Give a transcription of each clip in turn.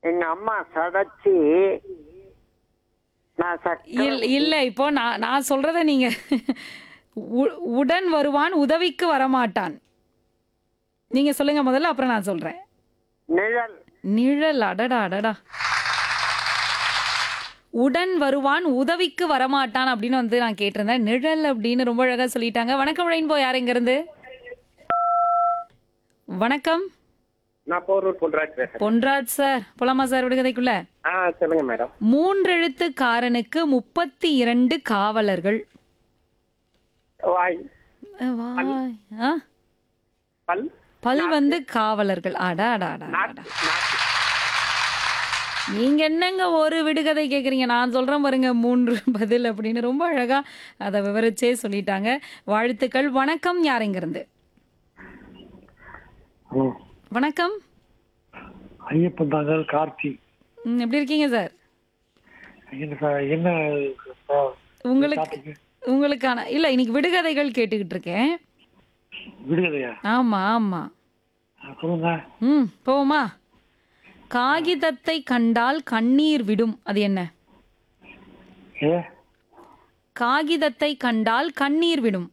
எங்க அம்மா சடைச்சி நான் சக்கரை இல் இல்ல இப்போ நான் நான் சொல்றத நீங்க உ- உடன் வருவான் உதவிக்கு வரமாட்டான் நீங்க சொல்லுங்க முதல்ல அப்புறம் நான் சொல்றேன் நிழல் நிழல் அடடா அடடா உடன் வருவான் உதவிக்கு வரமாட்டான் அப்படின்னு வந்து நான் கேட்டிருந்தேன் நிழல் அப்படின்னு ரொம்ப அழகா சொல்லிட்டாங்க வணக்கம் ரெயின்போ யார் எங்க இருந்து வணக்கம் நான் போரூர் பொன்ராஜ் பேசுறேன் பொன்ராஜ் சார் போலாமா சார் விடுகதைக்குள்ள ஆ சொல்லுங்க மேடம் மூன்றெழுத்துக்காரனுக்கு முப்பத்தி இரண்டு காவலர்கள் வாய் அஹ் வாய். ஆ? பல் பல் வந்து காவலர்கள் அடா அடா அடா அடா. நாக்கு நாக்கு நீங்க என்னங்க ஒரு விடுகதை கேக்குறீங்க நான் சொல்றேன் பாருங்க மூன்று பதில் அப்படின்னு ரொம்ப அழகா அதை விவரிச்சே சொல்லிட்டாங்க வாழ்த்துக்கள் வணக்கம் யார் இங்க இருந்து வணக்கம் ஐயப்பன் தாங்கள் கார்த்தி ம், எப்படி இருக்கீங்க சார் என்ன சார் என்ன சார் உங்களுக்கு உங்களுக்கான இல்ல இன்னைக்கு விடுகதைகள் கேட்டுக்கிட்டு இருக்கேன் விடுகதையா ஆமா ஆமா ஆ, சொல்லுங்க ம் போமா காகிதத்தை கண்டால் கண்ணீர் விடும் அது என்ன ஏ காகிதத்தை கண்டால் கண்ணீர் விடும்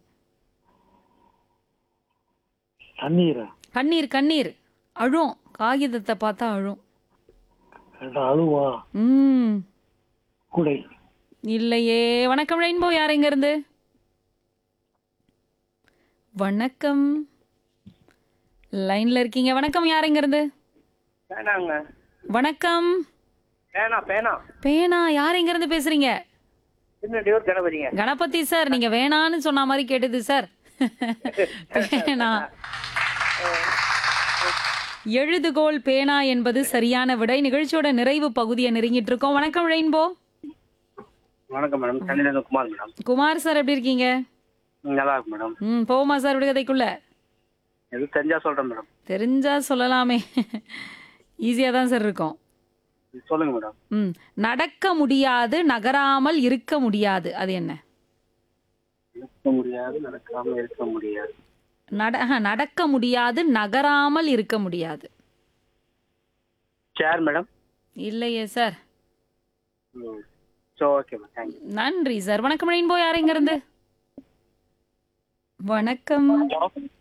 தண்ணீரா கண்ணீர் கண்ணீர் அழும் காகிதத்தை பார்த்தா அழும் ரெண்டா அழுவா ம் கூடை இல்லையே வணக்கம் ரெயின்போ யார் எங்க இருந்து வணக்கம் லைன்ல இருக்கீங்க வணக்கம் யார் எங்க இருந்து பேனாங்க வணக்கம் பேனா பேனா பேனா யார் எங்க இருந்து பேசுறீங்க திருநெல்வேலூர் கணபதிங்க கணபதி சார் நீங்க வேணான்னு சொன்ன மாதிரி கேட்டது சார் பேனா எழுதுகோல் பேனா என்பது சரியான விடை நிகழ்ச்சியோட நிறைவு பகுதியை நெருங்கிட்டு இருக்கோம் வணக்கம் ரெயின்போ வணக்கம் மேடம் சென்னையிலேருந்து குமார் மேடம் குமார் சார் எப்படி இருக்கீங்க ம், நல்லா இருக்கு மேடம் ம் போமா சார் விடுகதைக்குள்ள எது தெரிஞ்சா சொல்றேன் மேடம் தெரிஞ்சா சொல்லலாமே ஈஸியாக தான் சார் இருக்கும் சொல்லுங்க மேடம் ம் நடக்க முடியாது நகராமல் இருக்க முடியாது அது என்ன இருக்க முடியாது நடக்காம இருக்க முடியாது நட ஆஹா, நடக்க முடியாது நகராமல் இருக்க முடியாது சேர் மேடம் இல்லையே சார் ம் ஸோ ஓகே மேம் தேங்க்யூ நன்றி சார் வணக்கம் ரெயின்போ யார் இங்க இருந்து வணக்கம்